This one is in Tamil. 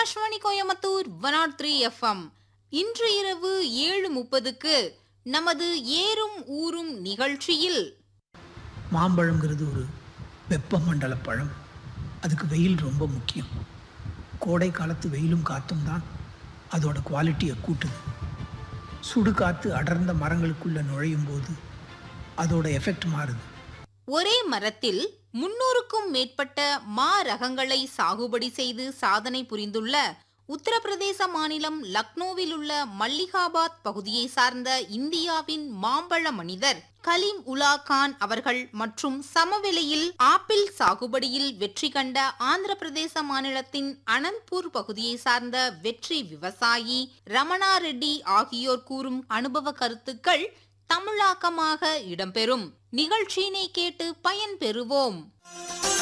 Akashvani Coimbatore one nought three FM இன்று இரவு ஏழு முப்பதுக்கு நமது ஏறும் ஊரும் நிகழ்ச்சியில் மாம்பழங்கிறது ஒரு வெப்பமண்டல பழம் அதுக்கு வெயில் ரொம்ப முக்கியம் கோடை காலத்து வெயிலும் காற்றும் தான் அதோட குவாலிட்டியை கூட்டுது சுடு காற்று அடர்ந்த மரங்களுக்குள்ளே நுழையும் போது அதோட எஃபெக்ட் மாறுது ஒரே மரத்தில் முன்னூறுக்கும் மேற்பட்ட மா ரகங்களை சாகுபடி செய்து சாதனை புரிந்துள்ள உத்தரப்பிரதேச மாநிலம் லக்னோவில் உள்ள மல்லிகாபாத் பகுதியை சார்ந்த இந்தியாவின் மாம்பழ மனிதர் கலீம் உலா கான் அவர்கள் மற்றும் சமவெளியில் ஆப்பிள் சாகுபடியில் வெற்றி கண்ட ஆந்திர பிரதேச மாநிலத்தின் அனந்த்பூர் பகுதியை சார்ந்த வெற்றி விவசாயி ரமணா ரெட்டி ஆகியோர் கூறும் அனுபவ கருத்துக்கள் தமிழாக்கமாக இடம்பெறும் நிகழ்ச்சியினை கேட்டு பயன்பெறுவோம்